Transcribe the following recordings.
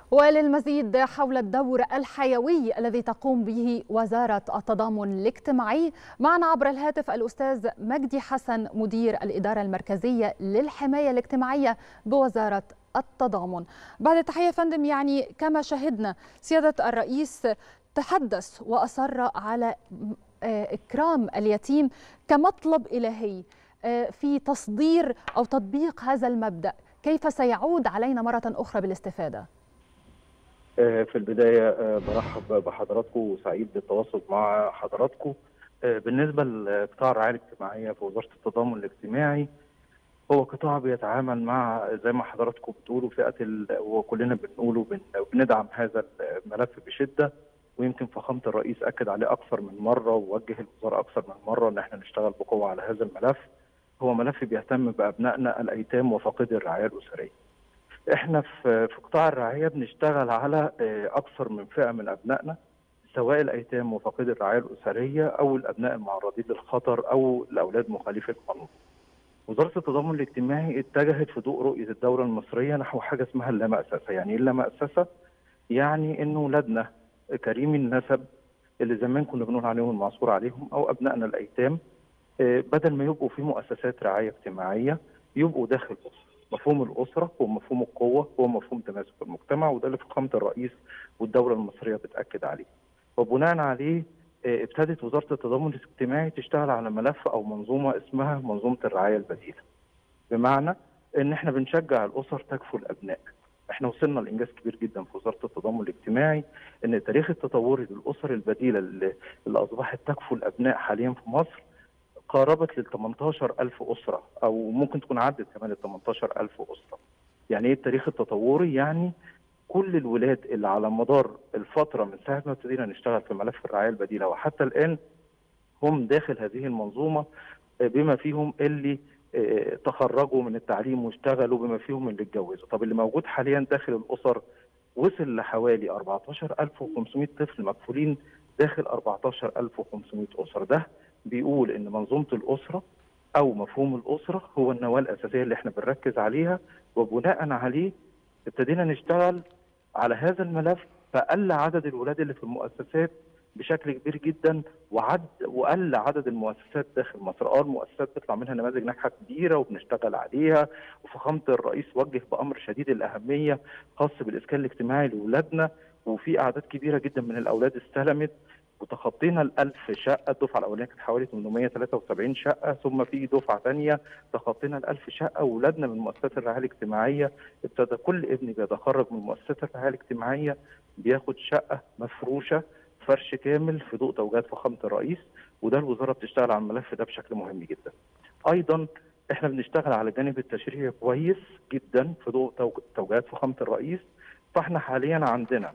وللمزيد حول الدور الحيوي الذي تقوم به وزارة التضامن الاجتماعي معنا عبر الهاتف الأستاذ مجدي حسن مدير الإدارة المركزية للحماية الاجتماعية بوزارة التضامن بعد التحية فندم يعني كما شهدنا سيادة الرئيس تحدث وأصر على إكرام اليتيم كمطلب إلهي في تصدير أو تطبيق هذا المبدأ كيف سيعود علينا مرة أخرى بالاستفادة؟ في البداية برحب بحضراتكم وسعيد بالتواصل مع حضراتكم بالنسبة لقطاع الرعاية الاجتماعية في وزارة التضامن الاجتماعي هو قطاع بيتعامل مع زي ما حضراتكم بتقولوا فئة وكلنا بنقوله بندعم هذا الملف بشدة ويمكن فخامة الرئيس أكد عليه أكثر من مرة ووجه الوزارة أكثر من مرة إن احنا نشتغل بقوة على هذا الملف هو ملف بيهتم بأبنائنا الأيتام وفاقدي الرعاية الأسرية. احنا في في قطاع الرعايه بنشتغل على اكثر من فئه من ابنائنا سواء الايتام وفاقدي الرعايه الاسريه او الابناء المعرضين للخطر او الاولاد مخالفي القانون. وزاره التضامن الاجتماعي اتجهت في ضوء رؤيه الدوله المصريه نحو حاجه اسمها اللامأسسه، يعني ايه اللامأسسه؟ يعني ان اولادنا كريم النسب اللي زمان كنا بنقول عليهم المعصور عليهم او ابنائنا الايتام بدل ما يبقوا في مؤسسات رعايه اجتماعيه يبقوا داخل اسره. مفهوم الاسره هو مفهوم القوه هو مفهوم تماسك المجتمع وده اللي فخامه الرئيس والدوله المصريه بتاكد عليه. وبناء عليه ابتدت وزاره التضامن الاجتماعي تشتغل على ملف او منظومه اسمها منظومه الرعايه البديله. بمعنى ان احنا بنشجع الاسر تكفل الابناء. احنا وصلنا لانجاز كبير جدا في وزاره التضامن الاجتماعي ان التاريخ التطوري للاسر البديله اللي, اللي اصبحت تكفل الابناء حاليا في مصر قاربت لل 18000 اسره او ممكن تكون عدت كمان ال 18000 اسره. يعني ايه التاريخ التطوري؟ يعني كل الولاد اللي على مدار الفتره من ساعه ما ابتدينا نشتغل في ملف الرعايه البديله وحتى الان هم داخل هذه المنظومه بما فيهم اللي تخرجوا من التعليم واشتغلوا بما فيهم اللي اتجوزوا، طب اللي موجود حاليا داخل الاسر وصل لحوالي 14500 طفل مكفولين داخل 14500 اسره، ده بيقول ان منظومه الاسره او مفهوم الاسره هو النواه الاساسيه اللي احنا بنركز عليها وبناء عليه ابتدينا نشتغل على هذا الملف فقل عدد الولاد اللي في المؤسسات بشكل كبير جدا وعد وقل عدد المؤسسات داخل مصر، اه المؤسسات بيطلع منها نماذج ناجحه كبيره وبنشتغل عليها وفخامه الرئيس وجه بامر شديد الاهميه خاص بالاسكان الاجتماعي لاولادنا وفي اعداد كبيره جدا من الاولاد استلمت وتخطينا ال 1000 شقه الدفعه الاولانيه كانت حوالي 873 شقه ثم في دفعه ثانيه تخطينا ال 1000 شقه واولادنا من مؤسسات الرعايه الاجتماعيه ابتدى كل ابن بيتخرج من مؤسسات الرعايه الاجتماعيه بياخد شقه مفروشه فرش كامل في ضوء توجيهات فخامه الرئيس وده الوزاره بتشتغل على الملف ده بشكل مهم جدا. ايضا احنا بنشتغل على الجانب التشريعي كويس جدا في ضوء توجيهات فخامه الرئيس فاحنا حاليا عندنا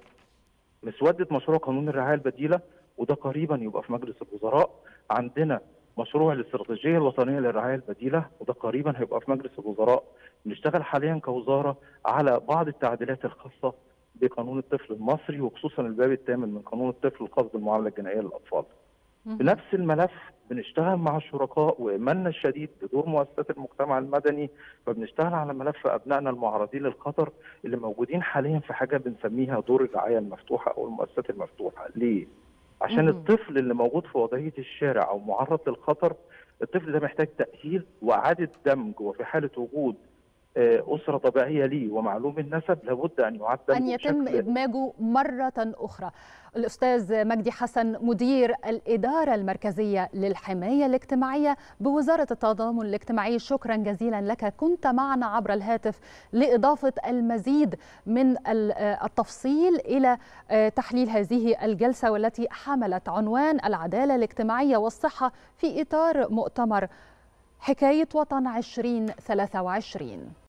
مسوده مشروع قانون الرعايه البديله وده قريبا يبقى في مجلس الوزراء عندنا مشروع الاستراتيجيه الوطنيه للرعايه البديله وده قريبا هيبقى في مجلس الوزراء بنشتغل حاليا كوزاره على بعض التعديلات الخاصه بقانون الطفل المصري وخصوصا الباب الثامن من قانون الطفل الخاص بالمعامله الجنائيه للاطفال. بنفس الملف بنشتغل مع الشركاء وايماننا الشديد بدور مؤسسات المجتمع المدني فبنشتغل على ملف ابنائنا المعرضين للخطر اللي موجودين حاليا في حاجه بنسميها دور الرعايه المفتوحه او المؤسسات المفتوحه، ليه؟ عشان الطفل اللي موجود في وضعيه الشارع او معرض للخطر الطفل ده محتاج تاهيل واعاده دمج وفي حاله وجود اسره طبيعيه ليه ومعلوم النسب لابد ان يعد ان يتم ادماجه مره اخرى. الاستاذ مجدي حسن مدير الاداره المركزيه للحمايه الاجتماعيه بوزاره التضامن الاجتماعي شكرا جزيلا لك كنت معنا عبر الهاتف لاضافه المزيد من التفصيل الى تحليل هذه الجلسه والتي حملت عنوان العداله الاجتماعيه والصحه في اطار مؤتمر حكايه وطن 2023